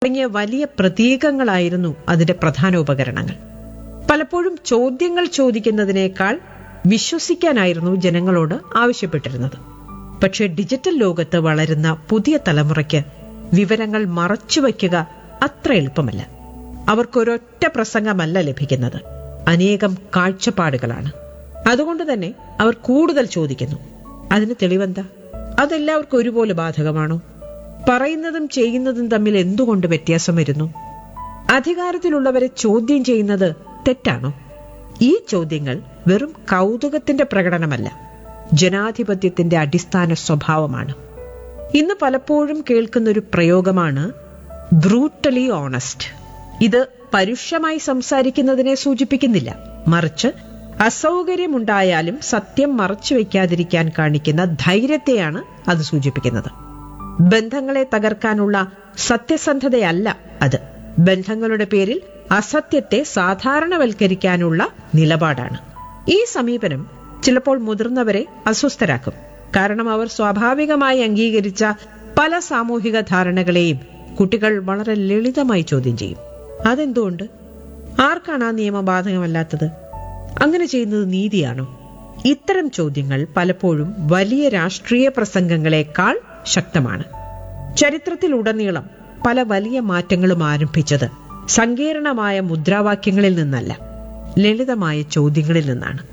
തുടങ്ങിയ വലിയ പ്രതീകങ്ങളായിരുന്നു അതിന്റെ പ്രധാന ഉപകരണങ്ങൾ പലപ്പോഴും ചോദ്യങ്ങൾ ചോദിക്കുന്നതിനേക്കാൾ വിശ്വസിക്കാനായിരുന്നു ജനങ്ങളോട് ആവശ്യപ്പെട്ടിരുന്നത് പക്ഷേ ഡിജിറ്റൽ ലോകത്ത് വളരുന്ന പുതിയ തലമുറയ്ക്ക് വിവരങ്ങൾ മറച്ചുവെക്കുക അത്ര എളുപ്പമല്ല അവർക്കൊരൊറ്റ പ്രസംഗമല്ല ലഭിക്കുന്നത് അനേകം കാഴ്ചപ്പാടുകളാണ് അതുകൊണ്ട് തന്നെ അവർ കൂടുതൽ ചോദിക്കുന്നു അതിന് തെളിവെന്താ അതെല്ലാവർക്കും ഒരുപോലെ ബാധകമാണോ പറയുന്നതും ചെയ്യുന്നതും തമ്മിൽ എന്തുകൊണ്ട് വ്യത്യാസം വരുന്നു അധികാരത്തിലുള്ളവരെ ചോദ്യം ചെയ്യുന്നത് തെറ്റാണോ ഈ ചോദ്യങ്ങൾ വെറും കൗതുകത്തിന്റെ പ്രകടനമല്ല ജനാധിപത്യത്തിന്റെ അടിസ്ഥാന സ്വഭാവമാണ് ഇന്ന് പലപ്പോഴും കേൾക്കുന്ന ഒരു പ്രയോഗമാണ് ബ്രൂട്ടലി ഓണസ്റ്റ് ഇത് പരുഷമായി സംസാരിക്കുന്നതിനെ സൂചിപ്പിക്കുന്നില്ല മറിച്ച് അസൗകര്യമുണ്ടായാലും സത്യം മറച്ചു വയ്ക്കാതിരിക്കാൻ കാണിക്കുന്ന ധൈര്യത്തെയാണ് അത് സൂചിപ്പിക്കുന്നത് ബന്ധങ്ങളെ തകർക്കാനുള്ള സത്യസന്ധതയല്ല അത് ബന്ധങ്ങളുടെ പേരിൽ അസത്യത്തെ സാധാരണവൽക്കരിക്കാനുള്ള നിലപാടാണ് ഈ സമീപനം ചിലപ്പോൾ മുതിർന്നവരെ അസ്വസ്ഥരാക്കും കാരണം അവർ സ്വാഭാവികമായി അംഗീകരിച്ച പല സാമൂഹിക ധാരണകളെയും കുട്ടികൾ വളരെ ലളിതമായി ചോദ്യം ചെയ്യും അതെന്തുകൊണ്ട് ആർക്കാണ് ആ നിയമം ബാധകമല്ലാത്തത് അങ്ങനെ ചെയ്യുന്നത് നീതിയാണോ ഇത്തരം ചോദ്യങ്ങൾ പലപ്പോഴും വലിയ രാഷ്ട്രീയ പ്രസംഗങ്ങളെക്കാൾ ശക്തമാണ് ചരിത്രത്തിലുടനീളം പല വലിയ മാറ്റങ്ങളും ആരംഭിച്ചത് സങ്കീർണമായ മുദ്രാവാക്യങ്ങളിൽ നിന്നല്ല ലളിതമായ ചോദ്യങ്ങളിൽ നിന്നാണ്